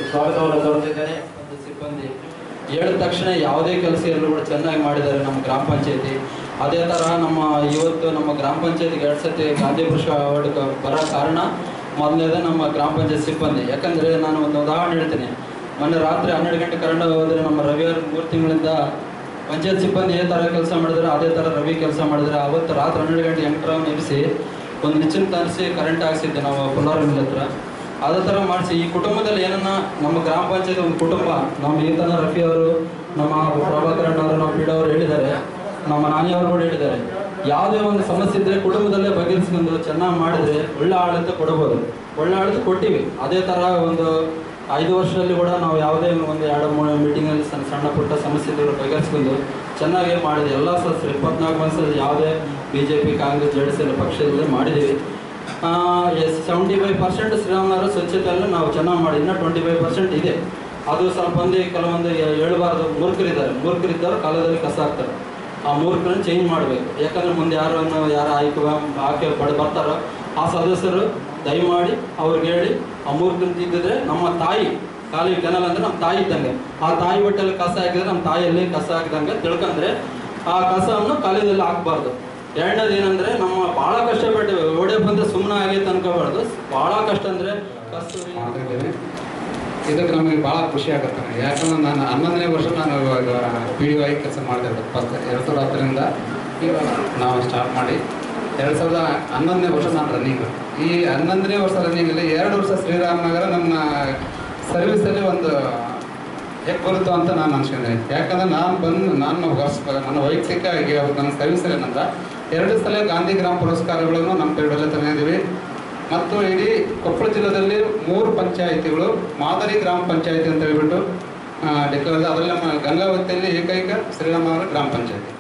ಸ್ವಾಗತವನ್ನು ಕೋರ್ತಿದ್ದೇನೆ ಒಂದು ಸಿಬ್ಬಂದಿ ಹೇಳಿದ ತಕ್ಷಣ ಯಾವುದೇ ಕೆಲಸ ಇರಲು ಕೂಡ ಚೆನ್ನಾಗಿ ಮಾಡಿದ್ದಾರೆ ನಮ್ಮ ಗ್ರಾಮ ಪಂಚಾಯತಿ ಅದೇ ಥರ ನಮ್ಮ ಇವತ್ತು ನಮ್ಮ ಗ್ರಾಮ ಪಂಚಾಯತಿಗೆ ಎರಡು ಸತಿ ಗಾಂಧಿ ಪುರಸ್ಕಾರ ಅವಾರ್ಡ್ ಬರೋ ಕಾರಣ ಮೊದಲನೇದೇ ನಮ್ಮ ಗ್ರಾಮ ಪಂಚಾಯತ್ ಸಿಬ್ಬಂದಿ ಯಾಕಂದರೆ ನಾನು ಒಂದು ಉದಾಹರಣೆ ಹೇಳ್ತೀನಿ ಮೊನ್ನೆ ರಾತ್ರಿ ಹನ್ನೆರಡು ಗಂಟೆ ಕರೆಂಟ್ ಹೋದರೆ ನಮ್ಮ ರವಿ ಅವರು ಮೂರು ತಿಂಗಳಿಂದ ಪಂಚಾಯತ್ ಸಿಬ್ಬಂದಿ ಏ ಥರ ಕೆಲಸ ಮಾಡಿದ್ರೆ ಅದೇ ಥರ ರವಿ ಕೆಲಸ ಮಾಡಿದ್ರೆ ಅವತ್ತು ರಾತ್ರಿ ಹನ್ನೆರಡು ಗಂಟೆ ಎಂಟರನ್ನು ಎಬ್ಬಿಸಿ ಒಂದು ನಿಚ್ಚಿನ ತರಿಸಿ ಕರೆಂಟ್ ಹಾಕ್ಸಿದ್ದೆ ನಾವು ಪುಲ್ಲಾರ ಮಿಲ್ ಹತ್ರ ಅದೇ ಥರ ಮಾಡಿಸಿ ಈ ಕುಟುಂಬದಲ್ಲಿ ಏನನ್ನ ನಮ್ಮ ಗ್ರಾಮ ಪಂಚಾಯತ್ ಒಂದು ಕುಟುಂಬ ನಮ್ಮ ಈತನ ರಫಿ ಅವರು ನಮ್ಮ ಪ್ರಭಾಕರಣ್ಣ ಅವರು ನಮ್ಮ ಪೀಡ ಅವರು ಹೇಳಿದ್ದಾರೆ ನಮ್ಮ ನಾನಿ ಅವರು ಕೂಡ ಹೇಳಿದ್ದಾರೆ ಯಾವುದೇ ಒಂದು ಸಮಸ್ಯೆ ಇದ್ದರೆ ಕುಟುಂಬದಲ್ಲೇ ಬಗೆಹರಿಸ್ಕೊಂಡು ಚೆನ್ನಾಗಿ ಮಾಡಿದ್ರೆ ಒಳ್ಳೆ ಆಡಳಿತ ಕೊಡಬಹುದು ಒಳ್ಳೆ ಆಡಳಿತ ಕೊಟ್ಟಿವಿ ಅದೇ ಥರ ಒಂದು ಐದು ವರ್ಷದಲ್ಲಿ ಕೂಡ ನಾವು ಯಾವುದೇ ಒಂದು ಎರಡು ಮೂರು ಮೀಟಿಂಗಲ್ಲಿ ಸಣ್ಣ ಸಣ್ಣ ಪುಟ್ಟ ಸಮಸ್ಯೆ ಇದ್ದರೂ ಬಗೆಹರಿಸ್ಕೊಂಡು ಚೆನ್ನಾಗಿ ಮಾಡಿದೆ ಎಲ್ಲ ಸದಸ್ಯರು ಇಪ್ಪತ್ನಾಲ್ಕು ವರ್ಷದಲ್ಲಿ ಯಾವುದೇ B J P Congress J D S ಎಲ್ಲ ಪಕ್ಷದಲ್ಲಿ ಮಾಡಿದ್ದೀವಿ ಎಸ್ ಸೆವೆಂಟಿ ಫೈವ್ ಪರ್ಸೆಂಟ್ ಶ್ರೀರಾಮನಗರ ಸ್ವಚ್ಛತೆಯಲ್ಲೂ ನಾವು ಚೆನ್ನಾಗಿ ಮಾಡಿ ಇನ್ನೂ ಟ್ವೆಂಟಿ ಫೈವ್ ಪರ್ಸೆಂಟ್ ಇದೆ ಅದು ಸ್ವಲ್ಪ ಮಂದಿ ಕೆಲವೊಂದು ಹೇಳಬಾರ್ದು ಮೂರ್ಖರಿದ್ದಾರೆ ಮೂರ್ಖರಿದ್ದವರು ಕಾಲದಲ್ಲಿ ಕಸ ಹಾಕ್ತಾರೆ ಆ ಮೂರ್ಖರನ್ನ ಚೇಂಜ್ ಮಾಡಬೇಕು ಯಾಕಂದ್ರೆ ಮುಂದೆ ಯಾರನ್ನು ಯಾರು ಆಯ್ಕೆ ಆಕೆ ಪಡೆ ಬರ್ತಾರೋ ಆ ಸದಸ್ಯರು ದಯಮಾಡಿ ಅವ್ರಿಗೆ ಹೇಳಿ ಆ ಮೂರ್ಖರನ್ನ ತಿದ್ದಿದ್ರೆ ನಮ್ಮ ತಾಯಿ ಖಾಲಿ ಕೆನಲ್ ಅಂದ್ರೆ ನಮ್ಮ ತಾಯಿ ಇದ್ದಂಗೆ ಆ ತಾಯಿ ಹೊಟ್ಟೆಲ್ಲಿ ಕಸ ಹಾಕಿದ್ರೆ ನಮ್ಮ ತಾಯಿಯಲ್ಲಿ ಕಸ ಹಾಕಿದಂಗೆ ತಿಳ್ಕೊಂಡ್ರೆ ಆ ಕಸವನ್ನು ಕಾಲೇಜಲ್ಲಿ ಹಾಕ್ಬಾರ್ದು ಎರಡನೇದು ಏನಂದ್ರೆ ನಮ್ಮ ಭಾಳ ಕಷ್ಟಪಟ್ಟು ಓಡೆ ಬಂದ್ರೆ ಸುಮ್ಮನೆ ಆಗೈತೆ ಅನ್ಕೋಬಾರ್ದು ಭಾಳ ಕಷ್ಟ ಅಂದ್ರೆ ಕಸ್ತೂರಿ ಮಾಡ್ತಿದ್ದೇವೆ ಇದಕ್ಕೆ ನಮಗೆ ಭಾಳ ಖುಷಿ ಆಗುತ್ತೆ ಯಾಕಂದ್ರೆ ನಾನು ಹನ್ನೊಂದನೇ ವರ್ಷ ನಾನು ಇವಾಗ ಪಿ ಡಿ ಆಗಿ ಕೆಲಸ ಮಾಡ್ತಿದ್ದೆ ಫಸ್ಟ್ ಎರಡು ಸಾವಿರದ ಹತ್ತರಿಂದ ಇವಾಗ ನಾವು ಸ್ಟಾರ್ಟ್ ಮಾಡಿ ಎರಡು ಸಾವಿರದ ಹನ್ನೊಂದನೇ ವರ್ಷ ನಾನು ರನ್ನಿಂಗ್ ಈ ಹನ್ನೊಂದನೇ ವರ್ಷ ರನ್ನಿಂಗಲ್ಲಿ ಎರಡು ವರ್ಷ ಶ್ರೀರಾಮನಗರ ನನ್ನ ಸರ್ವಿಸಲ್ಲಿ ಒಂದು ಹೇಗೆ ಬರುತ್ತೋ ಅಂತ ನಾನು ಅನ್ಸ್ಕೊಂಡೆ ಯಾಕಂದ್ರೆ ನಾನು ಬಂದು ನಾನು ವರ್ಷ ನನ್ನ ವೈಯಕ್ತಿಕವಾಗಿ ಅವ್ರು ನನ್ನ ಸರ್ವಿಸಲ್ಲಿ ಏನಂತ ಎರಡು ಸಲ ಗಾಂಧಿ ಗ್ರಾಮ ಪುರಸ್ಕಾರಗಳನ್ನು ನಮ್ಮ ಪೀರಿಯಡಲ್ಲೇ ತಂದಿದ್ದೀವಿ ಮತ್ತು ಇಡೀ ಕೊಪ್ಪಳ ಜಿಲ್ಲೆಯಲ್ಲಿ ಮೂರು ಪಂಚಾಯಿತಿಗಳು ಮಾದರಿ ಗ್ರಾಮ ಪಂಚಾಯಿತಿ ಅಂತ ಹೇಳ್ಬಿಟ್ಟು ಡಿಕ್ಲೇರ್ ಅದರಲ್ಲಿ ನಮ್ಮ ಗಂಗಾವತಿಯಲ್ಲಿ ಏಕೈಕ ಶ್ರೀರಾಮನಗರ ಗ್ರಾಮ ಪಂಚಾಯಿತಿ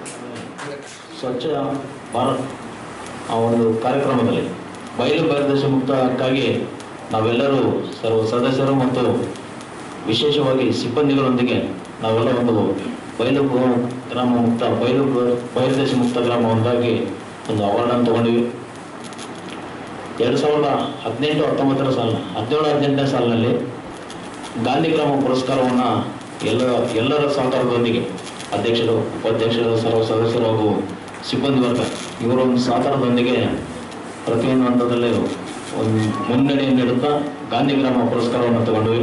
ಸ್ವಚ್ಛ ಭಾರತ್ ಆ ಒಂದು ಕಾರ್ಯಕ್ರಮದಲ್ಲಿ ಬಯಲು ಬಯಲುದೇಶ ಮುಕ್ತಕ್ಕಾಗಿ ನಾವೆಲ್ಲರೂ ಸರ್ವ ಸದಸ್ಯರು ಮತ್ತು ವಿಶೇಷವಾಗಿ ಸಿಬ್ಬಂದಿಗಳೊಂದಿಗೆ ನಾವೆಲ್ಲ ಒಂದು ಬಯಲು ಗೋ- ಗ್ರಾಮ ಮುಕ್ತ ಬಯಲು ಗೋ- ಬಯಲುದೇಶ ಮುಕ್ತ ಗ್ರಾಮ ಒಂದಾಗಿ ಒಂದು ಅವಾರ್ಡನ್ನು ತಗೊಂಡಿವಿ ಎರಡು ಸಾವಿರದ ಹದಿನೆಂಟು ಹತ್ತೊಂಬತ್ತರ ಸಾಲ ಹದಿನೇಳು ಹದಿನೆಂಟನೇ ಸಾಲಿನಲ್ಲಿ ಗಾಂಧಿ ಗ್ರಾಮ ಪುರಸ್ಕಾರವನ್ನು ಎಲ್ಲ ಎಲ್ಲರ ಸಹಕಾರದೊಂದಿಗೆ ಅಧ್ಯಕ್ಷರು ಉಪಾಧ್ಯಕ್ಷರು ಸರ್ವ ಸದಸ್ಯರು ಹಾಗೂ ಸಿಬ್ಬಂದಿ ವರ್ಗ ಇವರ ಒಂದು ಸಹಕಾರದೊಂದಿಗೆ ಪ್ರತಿಯೊಂದು ಹಂತದಲ್ಲೇ ಒಂದು ಮುನ್ನಡೆಯನ್ನು ನೀಡುತ್ತಾ ಗಾಂಧಿ ಗ್ರಾಮ ಪುರಸ್ಕಾರವನ್ನು ತಗೊಂಡ್ವಿ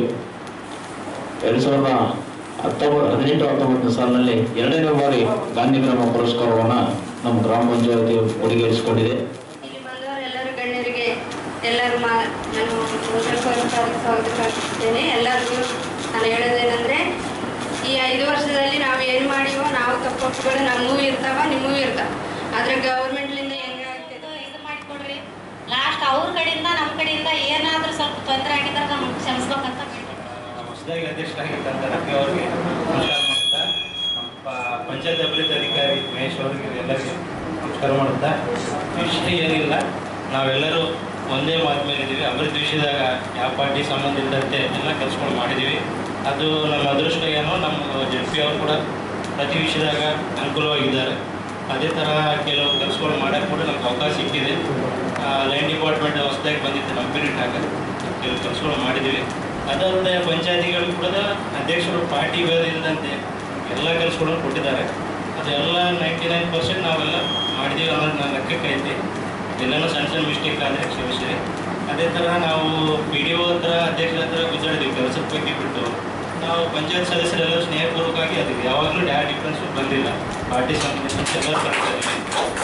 ಎರಡು ಸಾವಿರದ ಹತ್ತೊಂಬತ್ತು ಹದಿನೆಂಟು ಹತ್ತೊಂಬತ್ತನೇ ಸಾಲಿನಲ್ಲಿ ಎರಡನೇ ಬಾರಿ ಗಾಂಧಿ ಗ್ರಾಮ ಪುರಸ್ಕಾರವನ್ನು ನಮ್ಮ ಗ್ರಾಮ ಪಂಚಾಯತಿ ಕೊಡುಗೆಯಿಸಿಕೊಂಡಿದೆ ಇಲ್ಲಿ ಬಂದವರು ಎಲ್ಲರೂ ಗಣ್ಯರಿಗೆ ಎಲ್ಲರೂ ಮಾ ನಾನು ಉತ್ತರಕೋರಕ್ಕೆ ಸ್ವಾಗತಿಸುತ್ತೇನೆ ಎಲ್ಲರಿಗೂ ನಾನು ಹೇಳೋದೇನೆಂದರೆ ಈ ಐದು ವರ್ಷದಲ್ಲಿ ನಾವು ಏನು ಮಾಡಿವೋ ನಾವು ತಪ್ಪುಗಳು ನಮ್ಮೂ ಇರ್ತಾವ ನಿಮ್ಮೂ ಇರ್ತಾವ ಆದರೆ ಗೌರ್ಮೆಂಟ್ಲಿಂದ ಹೆಂಗಾಗ್ತದೆ ಇದು ಮಾಡಿಕೊಡ್ರಿ ಲಾಸ್ಟ್ ಅವ್ರ ಕಡೆಯಿಂದ ನಮ್ಮ ಕಡೆಯಿಂದ ಏನಾದರೂ ಸ್ವಲ್ಪ ತೊಂದರೆ ಆಗಿದ್ರೆ ನಮ್ಗೆ ಕ್ಷಮಿಸ್ಬೇಕಂತ ಕೇಳ್ತೀನಿ ಹೊಸದಾಗಿ ಅಧ್ಯಕ್ಷರಾಗಿದ್ದಂಥ ರಫಿ ಅವರಿಗೆ ನಮಸ್ಕಾರ ಮಾಡ್ತಾ ನಮ್ಮ ಪ- ಪಂಚಾಯತ್ ಅಭಿವೃದ್ಧಿ ಅಧಿಕಾರಿ ಮಹೇಶ್ ಅವರಿಗೆ ಎಲ್ಲರಿಗೂ ನಮಸ್ಕಾರ ಮಾಡುತ್ತಾ ವಿಷಯ ಏನಿಲ್ಲ ನಾವೆಲ್ಲರೂ ಒಂದೇ ಮಾತು ಮೇಲೆ ಇದ್ದೀವಿ ಅಭಿವೃದ್ಧಿ ವಿಷಯದಾಗ ಯಾವ ಪಾರ್ಟಿ ಸಂಬಂಧ ಇದ್ದಂತೆ ಎಲ್ಲ ಕೆಲಸಗಳು ಮಾಡಿದ್ದೀವಿ ಅದು ನಮ್ಮ ಅದೃಷ್ಟ ಏನೋ ನಮ್ಮ ಜಡ್ ಪಿ ಅವರು ಕೂಡ ಪ್ರತಿ ವಿಷಯದಾಗ ಅನುಕೂಲವಾಗಿದ್ದಾರೆ ಅದೇ ಥರ ಕೆಲವು ಕೆಲಸಗಳು ಮಾಡೋಕ್ಕೆ ಕೂಡ ನಮ್ಗೆ ಅವಕಾಶ ಸಿಕ್ಕಿದೆ ಲೈನ್ ಡಿಪಾರ್ಟ್ಮೆಂಟ್ ಹೊಸದಾಗಿ ಬಂದಿತ್ತು ನಮ್ಮ ಪೀರಿಯಡ್ನಾಗ ಕೆಲವು ಕೆಲಸಗಳು ಮಾಡಿದ್ದೀವಿ ಅದಲ್ಲದೆ ಪಂಚಾಯತಿಗಳು ಕೂಡ ಅಧ್ಯಕ್ಷರು ಪಾರ್ಟಿ ಭೇದ ಇಲ್ಲದಂತೆ ಎಲ್ಲ ಕೆಲಸಗಳನ್ನು ಕೊಟ್ಟಿದ್ದಾರೆ ಅದೆಲ್ಲ ನೈಂಟಿ ನೈನ್ ಪರ್ಸೆಂಟ್ ನಾವೆಲ್ಲ ಮಾಡಿದ್ದೀವಿ ಅನ್ನೋದು ನನ್ನ ಲೆಕ್ಕಕ್ಕೆ ಐತಿ ಎಲ್ಲನೂ ಸಣ್ಣ ಸಣ್ಣ ಮಿಸ್ಟೇಕ್ ಆದರೆ ಕ್ಷಮಿಸಿರಿ ಅದೇ ಥರ ನಾವು ಪಿ ಡಿ ಒ ಹತ್ರ ಅಧ್ಯಕ್ಷರ ಹತ್ರ ಗುದ್ದಾಡಿದ್ವಿ ಕೆಲಸದ ಬಗ್ಗೆ ಬಿಟ್ಟು ನಾವು ಪಂಚಾಯತ್ ಸದಸ್ಯರೆಲ್ಲ ಸ್ನೇಹಪೂರ್ವಕವಾಗಿ ಅದಕ್ಕೆ ಯಾವಾಗಲೂ ಯಾವ ಡಿಫ್ರೆನ್ಸು ಬಂದಿಲ್ಲ ಪಾರ್ಟಿ ಸಂಬಂಧಿಸಿದಂತೆ ಎಲ್ಲ ಬರ್ತಾ ಇದ್ದೀವಿ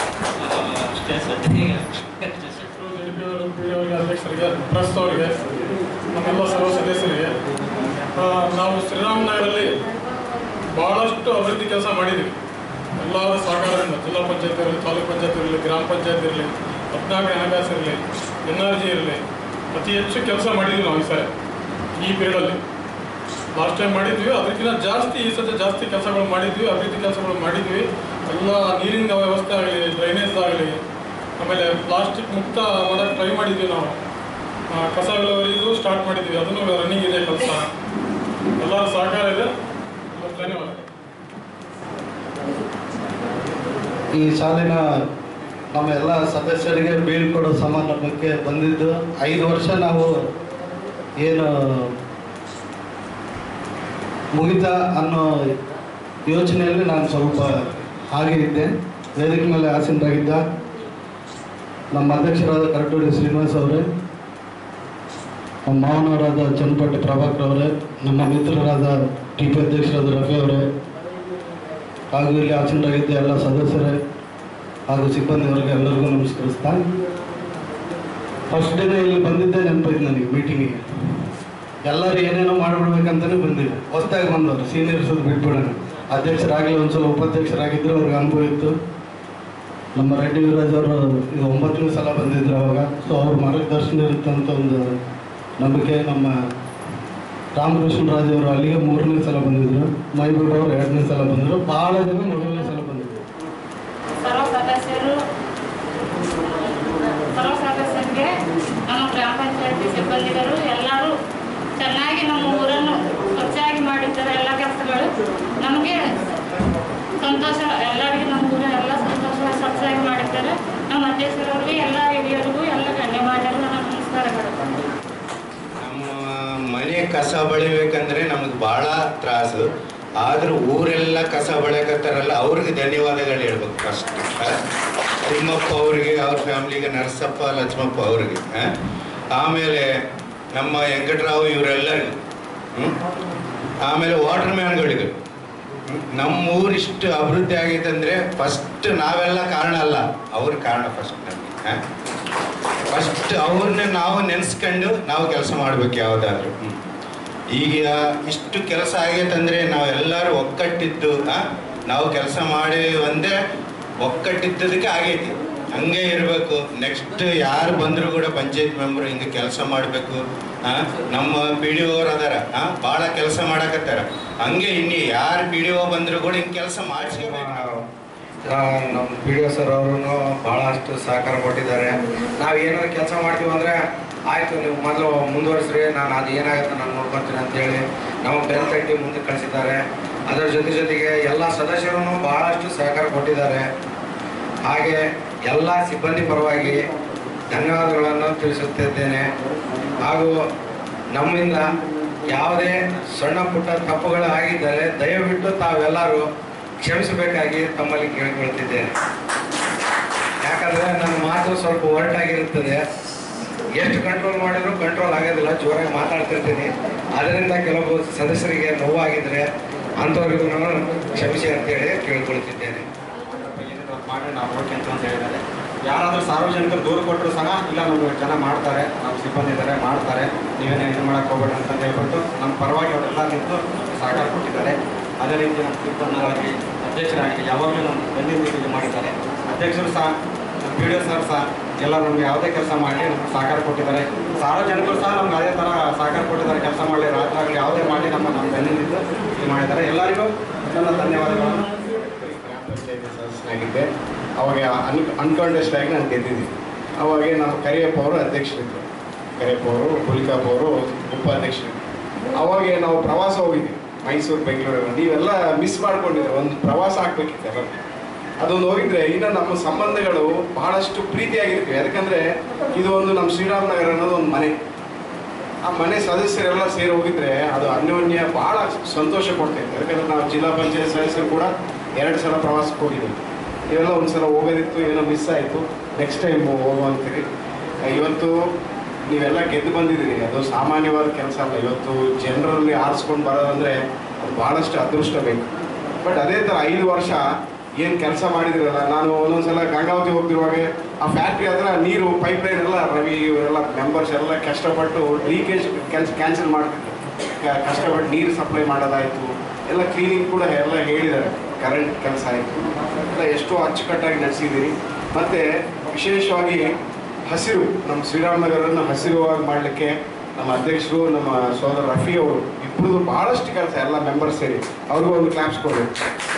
ಆ, ಅಷ್ಟೇ ಸದ್ಯ ಅಷ್ಟೇ ಸರ್ ಅವರಿಗೆ ಅಧ್ಯಕ್ಷರಿಗೆ ಪ್ರೆಸ್ ಅವರಿಗೆ ನಮ್ಮೆಲ್ಲ ಸರ್ವ ಸದಸ್ಯರಿಗೆ ಆ, ನಾವು ಶ್ರೀರಾಮನಗರಲ್ಲಿ ಭಾಳಷ್ಟು ಅಭಿವೃದ್ಧಿ ಕೆಲಸ ಮಾಡಿದ್ದೀವಿ ಎಲ್ಲರ ಸಹಕಾರದಿಂದ ಜಿಲ್ಲಾ ಪಂಚಾಯತ್ ಇರಲಿ ತಾಲೂಕು ಪಂಚಾಯತ್ ಇರಲಿ ಗ್ರಾಮ ಪಂಚಾಯತ್ ಇರಲಿ ಹದಿನಾಲ್ಕು ಹಣಕಾಸು ಇರಲಿ ಎನ್ ಆರ್ ಜಿ ಇರಲಿ ಅತಿ ಹೆಚ್ಚು ಕೆಲಸ ಮಾಡಿದ್ವಿ ನಾವು ಈ ಸರಿ ಈ ಪೀರಿಯಡಲ್ಲಿ ಲಾಸ್ಟ್ ಟೈಮ್ ಮಾಡಿದ್ವಿ ಅದಕ್ಕಿಂತ ಜಾಸ್ತಿ ಈ ಸತಿ ಜಾಸ್ತಿ ಕೆಲಸಗಳು ಮಾಡಿದ್ವಿ ಅಭಿವೃದ್ಧಿ ಕೆಲಸಗಳು ಮಾಡಿದ್ವಿ ಎಲ್ಲ ನೀರಿನ ವ್ಯವಸ್ಥೆ ಆಗಲಿ ಡ್ರೈನೇಜ್ ಆಗಲಿ ಆಮೇಲೆ ಪ್ಲಾಸ್ಟಿಕ್ ಮುಕ್ತ ಮಾಡೋಕ್ಕೆ ಟ್ರೈ ಮಾಡಿದ್ವಿ ನಾವು ಆ, ಕಸ ವಿಲೇವಾರಿದು ಸ್ಟಾರ್ಟ್ ಮಾಡಿದ್ವಿ ಅದನ್ನು ರನ್ನಿಂಗ್ ಇದೆ ಕೆಲಸ ಎಲ್ಲರ ಸಹಕಾರ ಇದೆ ಧನ್ಯವಾದ ಈ ಸಾಲಿನ ನಮ್ಮ ಎಲ್ಲ ಸದಸ್ಯರಿಗೆ ಬೀಳ್ಕೊಡೋ ಸಮಾರಂಭಕ್ಕೆ ಬಂದಿದ್ದು ಐದು ವರ್ಷ ನಾವು ಏನು ಮುಗಿತಾ ಅನ್ನೋ ಯೋಚನೆಯಲ್ಲಿ ನಾನು ಸ್ವಲ್ಪ ಹಾಗೆ ಇದ್ದೆ ವೇದಿಕೆ ಮೇಲೆ ಆಸೀನರಾಗಿದ್ದ ನಮ್ಮ ಅಧ್ಯಕ್ಷರಾದ ಕರಟೂರಿ ಶ್ರೀನಿವಾಸ್ ಅವರೇ ನಮ್ಮ ಮಾವನವರಾದ ಚನ್ನಪಟ್ಟಿ ಪ್ರಭಾಕರ್ ಅವರೇ ನಮ್ಮ ಮಿತ್ರರಾದ ಟಿ ಪಿ ಅಧ್ಯಕ್ಷರಾದ ರಫಿ ಅವರೇ ಹಾಗೂ ಇಲ್ಲಿ ಆಸೀನರಾಗಿದ್ದ ಎಲ್ಲ ಸದಸ್ಯರೇ ಹಾಗೂ ಸಿಬ್ಬಂದಿಯವರಿಗೆ ಎಲ್ಲರಿಗೂ ನಮಸ್ಕರಿಸ್ತಾ ಫಸ್ಟ್ ಡೇನೇ ಇಲ್ಲಿ ಬಂದಿದ್ದೆ ನೆನಪೈತೆ ನನಗೆ ಮೀಟಿಂಗಿಗೆ ಎಲ್ಲರೂ ಏನೇನೋ ಮಾಡಿಬಿಡ್ಬೇಕಂತಲೇ ಬಂದಿದ್ದೆ ಹೊಸ್ದಾಗಿ ಬಂದವರು ಸೀನಿಯರ್ಸ್ ಅದು ಬಿಟ್ಬಿಡೋಣ ಅಧ್ಯಕ್ಷರಾಗಲಿ ಒಂದ್ಸಲ ಉಪಾಧ್ಯಕ್ಷರಾಗಿದ್ದರು ಅವ್ರಿಗೆ ಅನುಭವ ಇತ್ತು ನಮ್ಮ ರೆಡ್ಡಿ ವೀರಾಜ್ ಅವರು ಇದು ಒಂಬತ್ತನೇ ಸಲ ಬಂದಿದ್ರು ಅವಾಗ ಸೊ ಅವ್ರ ಮಾರ್ಗದರ್ಶನ ಇರುತ್ತೆ ಅಂತ ಒಂದು ನಂಬಿಕೆ ನಮ್ಮ ರಾಮಕೃಷ್ಣ ರಾಜ್ ಅವರು ಅಲ್ಲಿಗೆ ಮೂರನೇ ಸಲ ಬಂದಿದ್ರು ಮೈಬೂರ್ ಅವರು ಎರಡನೇ ಸಲ ಬಂದರು ಭಾಳ ಜನ ಮೊದಲನೇ ಸಲ ಬಂದಿದ್ರು ಸರ್ವ ಸದಸ್ಯರು ಸರ್ವ ಸದಸ್ಯರಿಗೆ ನಮ್ಮ ಗ್ರಾಮ ಪಂಚಾಯತಿ ಸಿಬ್ಬಂದಿಗಳು ಎಲ್ಲರೂ ಚೆನ್ನಾಗಿ ನಮ್ಮ ಊರನ್ನು ಸ್ವಚ್ಛಾಗಿ ಮಾಡಿದ್ದಾರೆ ಎಲ್ಲ ಕೆಲಸಗಳು ನಮಗೆ ಸಂತೋಷ ಎಲ್ಲರಿಗೂ ನಮ್ಮ ಊರ ಎಲ್ಲ ಸಂತೋಷ ಸ್ವಚ್ಛಾಗಿ ಮಾಡಿದ್ದಾರೆ ನಮ್ಮ ಅಧ್ಯಕ್ಷರವ್ರಿಗೆ ಎಲ್ಲ ಹಿರಿಯರಿಗೂ ಎಲ್ಲ ಧನ್ಯವಾದಗಳು ನನ್ನ ನಮಸ್ಕಾರಗಳು ನಮ್ಮ ಮನೆ ಕಸ ಬಳಿಬೇಕಂದ್ರೆ ನಮಗೆ ಭಾಳ ತ್ರಾಸು ಆದ್ರೂ ಊರೆಲ್ಲ ಕಸ ಬಳಿಯಕತ್ತಾರಲ್ಲ ಅವ್ರಿಗೆ ಧನ್ಯವಾದಗಳು ಹೇಳ್ಬೇಕು ಫಸ್ಟ್ ತಿಮ್ಮಪ್ಪ ಅವ್ರಿಗೆ ಅವ್ರ ಫ್ಯಾಮ್ಲಿಗೆ ನರಸಪ್ಪ ಲಕ್ಷ್ಮಪ್ಪ ಅವ್ರಿಗೆ ಆ? ಆಮೇಲೆ ನಮ್ಮ ವೆಂಕಟರಾವ್ ಇವರೆಲ್ಲರಿಗೂ ಹ್ಮ್? ಆಮೇಲೆ ವಾಟರ್ ಮ್ಯಾನ್ಗಳಿಗೆ ನಮ್ಮ ಊರಿಷ್ಟು ಅಭಿವೃದ್ಧಿ ಆಗೈತೆ ಅಂದರೆ ಫಸ್ಟ್ ನಾವೆಲ್ಲ ಕಾರಣ ಅಲ್ಲ ಅವ್ರ ಕಾರಣ ಫಸ್ಟ್ ನಮಗೆ ಫಸ್ಟ್ ಅವ್ರನ್ನ ನಾವು ನೆನೆಸ್ಕೊಂಡು ನಾವು ಕೆಲಸ ಮಾಡ್ಬೇಕು ಯಾವುದಾದ್ರೂ ಈಗ ಇಷ್ಟು ಕೆಲಸ ಆಗೈತಂದ್ರೆ ನಾವೆಲ್ಲರೂ ಒಕ್ಕಟ್ಟಿದ್ದು ಆ, ನಾವು ಕೆಲಸ ಮಾಡಿ ಒಂದೇ ಒಕ್ಕಟ್ಟಿದ್ದದಕ್ಕೆ ಆಗೈತಿ ಹಂಗೆ ಇರಬೇಕು ನೆಕ್ಸ್ಟ್ ಯಾರು ಬಂದರೂ ಕೂಡ ಪಂಚಾಯತ್ ಮೆಂಬರ್ ಹಿಂಗೆ ಕೆಲಸ ಮಾಡಬೇಕು ನಮ್ಮ ಪಿ ಡಿ ಓರ್ ಅದಾರ ಭಾಳ ಕೆಲಸ ಮಾಡಕತ್ತಾರ ಹಂಗೆ ಇನ್ನು ಯಾರು ಪಿ ಡಿ ಓ ಬಂದರೂ ಕೂಡ ಹಿಂಗೆ ಕೆಲಸ ಮಾಡಿಸ್ಕೋಬೇಕು ನಾವು ನಮ್ಮ ಪಿ ಡಿ ಒ ಸರ್ ಅವರು ಭಾಳಷ್ಟು ಸಹಕಾರ ಕೊಟ್ಟಿದ್ದಾರೆ ನಾವು ಏನಾದ್ರು ಕೆಲಸ ಮಾಡ್ತೀವಿ ಅಂದರೆ ಆಯಿತು ನೀವು ಮೊದಲು ಮುಂದುವರಿಸ್ರಿ ನಾನು ಅದು ಏನಾಗುತ್ತೆ ನಾನು ನೋಡ್ಕೊತೀನಿ ಅಂತೇಳಿ ನಾವು ಬೆಲ್ ತಟ್ಟಿ ಮುಂದೆ ಕಳಿಸಿದ್ದಾರೆ ಅದರ ಜೊತೆ ಜೊತೆಗೆ ಎಲ್ಲ ಸದಸ್ಯರು ಭಾಳಷ್ಟು ಸಹಕಾರ ಕೊಟ್ಟಿದ್ದಾರೆ ಹಾಗೆ ಎಲ್ಲ ಸಿಬ್ಬಂದಿ ಪರವಾಗಿ ಧನ್ಯವಾದಗಳನ್ನು ತಿಳಿಸುತ್ತಿದ್ದೇನೆ ಹಾಗೂ ನಮ್ಮಿಂದ ಯಾವುದೇ ಸಣ್ಣ ಪುಟ್ಟ ತಪ್ಪುಗಳು ಆಗಿದ್ದರೆ ದಯವಿಟ್ಟು ತಾವೆಲ್ಲರೂ ಕ್ಷಮಿಸಬೇಕಾಗಿ ತಮ್ಮಲ್ಲಿ ಕೇಳಿಕೊಳ್ತಿದ್ದೇನೆ ಯಾಕಂದರೆ ನನ್ನ ಮಾತು ಸ್ವಲ್ಪ ಹೊರಟಾಗಿರುತ್ತದೆ ಎಷ್ಟು ಕಂಟ್ರೋಲ್ ಮಾಡಿದ್ರು ಕಂಟ್ರೋಲ್ ಆಗೋದಿಲ್ಲ ಜೋರಾಗಿ ಮಾತಾಡ್ತಿರ್ತೀನಿ ಅದರಿಂದ ಕೆಲವು ಸದಸ್ಯರಿಗೆ ನೋವಾಗಿದ್ರೆ ಅಂಥವ್ರಿಗೂ ನಾನು ಕ್ಷಮಿಸಿ ಅಂತೇಳಿ ಕೇಳ್ಕೊಳ್ತಿದ್ದೇನೆ ಮಾಡಿ ನಾವು ನೋಡ್ಕೊಂತ ಅಂತ ಹೇಳಿದ್ದಾರೆ ಯಾರಾದರೂ ಸಾರ್ವಜನಿಕರು ದೂರು ಕೊಟ್ಟರು ಸಹ ಇಲ್ಲ ನಮ್ಗೆ ಚೆನ್ನಾಗಿ ಮಾಡ್ತಾರೆ ನಮ್ಮ ಸಿಬ್ಬಂದಿ ಇದ್ದಾರೆ ಮಾಡ್ತಾರೆ ನೀವೇನೇ ಇದು ಮಾಡಕ್ಕೆ ಹೋಗ್ಬೇಡಿ ಅಂತ ಹೇಳ್ಬಿಟ್ಟು ನಮ್ಮ ಪರವಾಗಿ ಅವರೆಲ್ಲ ನಿಂತು ಸಹಕಾರ ಕೊಟ್ಟಿದ್ದಾರೆ ಅದೇ ರೀತಿ ನಮ್ಮ ಸಿಬ್ಬಂದಿಯಾಗಿ ಅಧ್ಯಕ್ಷರಾಗಿ ಯಾವಾಗಲೂ ನಮ್ಮ ಬೆನ್ನಿನ ಇದು ಮಾಡಿದ್ದಾರೆ ಅಧ್ಯಕ್ಷರು ಸಹ ನಮ್ಮ ಪಿ ಡಿ ಸರ್ ಸಹ ಎಲ್ಲ ನಮ್ಗೆ ಯಾವುದೇ ಕೆಲಸ ಮಾಡಿ ನಮ್ಗೆ ಸಹಕಾರ ಕೊಟ್ಟಿದ್ದಾರೆ ಸಾರ್ವಜನಿಕರು ಸಹ ನಮ್ಗೆ ಅದೇ ಥರ ಸಹಕಾರ ಕೊಟ್ಟಿದ್ದಾರೆ ಕೆಲಸ ಮಾಡಲಿ ರಾತ್ರಿ ಆಗಲಿ ಯಾವುದೇ ಮಾಡಿ ನಮ್ಮ ನಮ್ಮ ಬೆನ್ನಿನಿಂದ ಇದು ಮಾಡಿದ್ದಾರೆ ಎಲ್ಲರಿಗೂ ನನ್ನ ಧನ್ಯವಾದಗಳನ್ನು ಗ್ರಾಮ ಪಂಚಾಯತಿ ಸದಸ್ಯನಾಗಿದ್ದೆ ಅವಾಗ ಅನ್ ಅನ್ಕಾಂಟೆಸ್ಟ್ ಆಗಿ ನಾನು ಗೆದ್ದಿದ್ದೀನಿ ಅವಾಗ ನಮ್ಮ ಕರಿಯಪ್ಪ ಅವರು ಅಧ್ಯಕ್ಷರಿದ್ದರು ಕರಿಯಪ್ಪ ಅವರು ಹುಲಿಕಪ್ಪ ಅವರು ಉಪಾಧ್ಯಕ್ಷರು ಅವಾಗ ನಾವು ಪ್ರವಾಸ ಹೋಗಿದ್ವಿ ಮೈಸೂರು ಬೆಂಗಳೂರು ನೀವೆಲ್ಲ ಮಿಸ್ ಮಾಡ್ಕೊಂಡಿದ್ರೆ ಒಂದು ಪ್ರವಾಸ ಆಗ್ಬೇಕಿತ್ತು ಎಲ್ಲ ಅದೊಂದು ಹೋಗಿದ್ರೆ ಇನ್ನು ನಮ್ಮ ಸಂಬಂಧಗಳು ಬಹಳಷ್ಟು ಪ್ರೀತಿಯಾಗಿರ್ತೀವಿ ಯಾಕಂದ್ರೆ ಇದು ಒಂದು ನಮ್ಮ ಶ್ರೀರಾಮನಗರ ಅನ್ನೋದು ಒಂದು ಮನೆ ಆ ಮನೆ ಸದಸ್ಯರೆಲ್ಲ ಸೇರಿ ಹೋಗಿದ್ರೆ ಅದು ಅನ್ಯೋನ್ಯ ಬಹಳ ಸಂತೋಷ ಕೊಡ್ತೈತೆ ಯಾಕಂದ್ರೆ ನಾವು ಜಿಲ್ಲಾ ಪಂಚಾಯತ್ ಸದಸ್ಯರು ಕೂಡ ಎರಡು ಸಲ ಪ್ರವಾಸಕ್ಕೆ ಹೋಗಿದ್ದೀವಿ ಇವೆಲ್ಲ ಒಂದು ಸಲ ಹೋಗೋದಿತ್ತು ಏನೋ ಮಿಸ್ ಆಯಿತು ನೆಕ್ಸ್ಟ್ ಟೈಮ್ ಹೋಗುವಂತೀರಿ ಇವತ್ತು ನೀವೆಲ್ಲ ಗೆದ್ದು ಬಂದಿದ್ದೀರಿ ಅದು ಸಾಮಾನ್ಯವಾದ ಕೆಲಸ ಅಲ್ಲ ಇವತ್ತು ಜನರಲ್ಲಿ ಆರಿಸ್ಕೊಂಡು ಬರೋದಂದ್ರೆ ಅದು ಭಾಳಷ್ಟು ಅದೃಷ್ಟ ಬೇಕು ಬಟ್ ಅದೇ ಥರ ಐದು ವರ್ಷ ಏನು ಕೆಲಸ ಮಾಡಿದ್ರಲ್ಲ ನಾನು ಒಂದೊಂದ್ಸಲ ಗಂಗಾವತಿ ಹೋಗ್ತಿರುವಾಗ ಆ ಫ್ಯಾಕ್ಟ್ರಿ ಹತ್ರ ನೀರು ಪೈಪ್ ಲೈನ್ ಎಲ್ಲ ರವಿ ಇವರೆಲ್ಲ ಮೆಂಬರ್ಸ್ ಎಲ್ಲ ಕಷ್ಟಪಟ್ಟು ಲೀಕೇಜ್ ಕೆಲಸ ಕ್ಯಾನ್ಸಲ್ ಮಾಡ್ತಿದ್ರು ಕ- ಕಷ್ಟಪಟ್ಟು ನೀರು ಸಪ್ಲೈ ಮಾಡೋದಾಯಿತು ಎಲ್ಲ ಕ್ಲೀನಿಂಗ್ ಕೂಡ ಎಲ್ಲ ಹೇಳಿದ್ದಾರೆ ಕರೆಂಟ್ ಕೆಲಸ ಆಯಿತು ಎಲ್ಲ ಎಷ್ಟೋ ಅಚ್ಚುಕಟ್ಟಾಗಿ ನಡೆಸಿದ್ದೀರಿ ಮತ್ತು ವಿಶೇಷವಾಗಿ ಹಸಿರು ನಮ್ಮ ಶ್ರೀರಾಮನಗರನ್ನು ಹಸಿರುವಾಗಿ ಮಾಡಲಿಕ್ಕೆ ನಮ್ಮ ಅಧ್ಯಕ್ಷರು ನಮ್ಮ ಸೋದರ ರಫಿ ಅವರು ಇಬ್ಬರದು ಭಾಳಷ್ಟು ಕೆಲಸ ಎಲ್ಲ ಮೆಂಬರ್ಸ್ ಸೇರಿ ಅವ್ರಿಗೂ ಒಂದು ಕ್ಲಾಪ್ಸ್ ಕೊಡಬೇಕು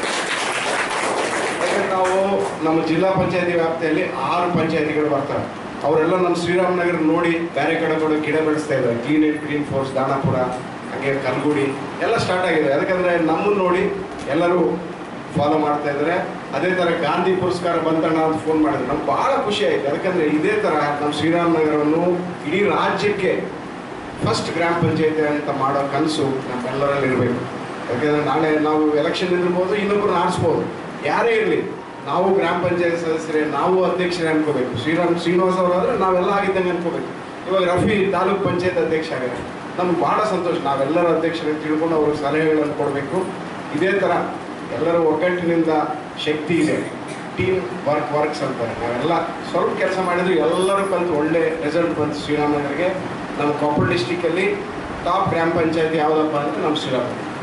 ಯಾಕಂದ್ರೆ ನಾವು ನಮ್ಮ ಜಿಲ್ಲಾ ಪಂಚಾಯತಿ ವ್ಯಾಪ್ತಿಯಲ್ಲಿ ಆರು ಪಂಚಾಯತಿಗಳು ಬರ್ತವೆ ಅವರೆಲ್ಲ ನಮ್ಮ ಶ್ರೀರಾಮನಗರ ನೋಡಿ ಬೇರೆ ಕಡೆ ಕೂಡ ಗಿಡ ಬೆಳೆಸ್ತಾ ಇದ್ದಾರೆ clean and clean force Danapura ಹಾಗೆ ಕಲ್ಗುಡಿ ಎಲ್ಲ ಸ್ಟಾರ್ಟ್ ಆಗಿದೆ ಯಾಕಂದ್ರೆ ನಮ್ಮನ್ನು ನೋಡಿ ಎಲ್ಲರೂ ಫಾಲೋ ಮಾಡ್ತಾ ಇದ್ದಾರೆ ಅದೇ ಥರ ಗಾಂಧಿ ಪುರಸ್ಕಾರ ಬಂತಣ್ಣ ಅಂತ ಫೋನ್ ಮಾಡಿದ್ರು ನಮ್ಗೆ ಭಾಳ ಖುಷಿ ಆಯ್ತು ಯಾಕಂದ್ರೆ ಇದೇ ಥರ ನಮ್ಮ ಶ್ರೀರಾಮನಗರವನ್ನು ಇಡೀ ರಾಜ್ಯಕ್ಕೆ ಫಸ್ಟ್ ಗ್ರಾಮ ಪಂಚಾಯತಿ ಅಂತ ಮಾಡೋ ಕನಸು ನಮ್ಮೆಲ್ಲರಲ್ಲಿ ಇರಬೇಕು ಯಾಕಂದರೆ ನಾಳೆ ನಾವು ಎಲೆಕ್ಷನ್ ನಿಲ್ಬೋದು ಇನ್ನೊಬ್ಬರು ಆರಿಸ್ಬೋದು ಯಾರೇ ಇರಲಿ ನಾವು ಗ್ರಾಮ ಪಂಚಾಯತ್ ಸದಸ್ಯರೇ ನಾವು ಅಧ್ಯಕ್ಷರೇ ಅನ್ಕೋಬೇಕು ಶ್ರೀರಾಮ್ ಶ್ರೀನಿವಾಸ್ ಅವರಾದ್ರೆ ನಾವೆಲ್ಲ ಆಗಿದ್ದಂಗೆ ಅನ್ಕೋಬೇಕು ಇವಾಗ ರಫಿ ತಾಲೂಕ್ ಪಂಚಾಯತ್ ಅಧ್ಯಕ್ಷ ಆಗಿದ್ದಾರೆ ನಮ್ಗೆ ಭಾಳ ಸಂತೋಷ ನಾವೆಲ್ಲರೂ ಅಧ್ಯಕ್ಷರೇ ತಿಳ್ಕೊಂಡು ಅವ್ರಿಗೆ ಸಲಹೆಗಳನ್ನು ಕೊಡಬೇಕು ಇದೇ ಥರ ಎಲ್ಲರೂ ಒಗ್ಗಟ್ಟಿನಿಂದ ಶಕ್ತಿ ಇದೆ ಟೀಮ್ ವರ್ಕ್ ವರ್ಕ್ಸ್ ಅಂತಾರೆ ನಾವೆಲ್ಲ ಸ್ವಲ್ಪ ಕೆಲಸ ಮಾಡಿದ್ರು ಎಲ್ಲರೂ ಕಲಿತು ಒಳ್ಳೆ ರಿಸಲ್ಟ್ ಬಂತು ಶ್ರೀರಾಮನಗರಿಗೆ ನಮ್ಮ ಕೊಪ್ಪಳ ಡಿಸ್ಟಿಕ್ಕಲ್ಲಿ ಟಾಪ್ ಗ್ರಾಮ ಪಂಚಾಯತ್ ಯಾವುದಪ್ಪ ಅಂದರೆ ನಮ್ಮ ಶ್ರೀರಾಮ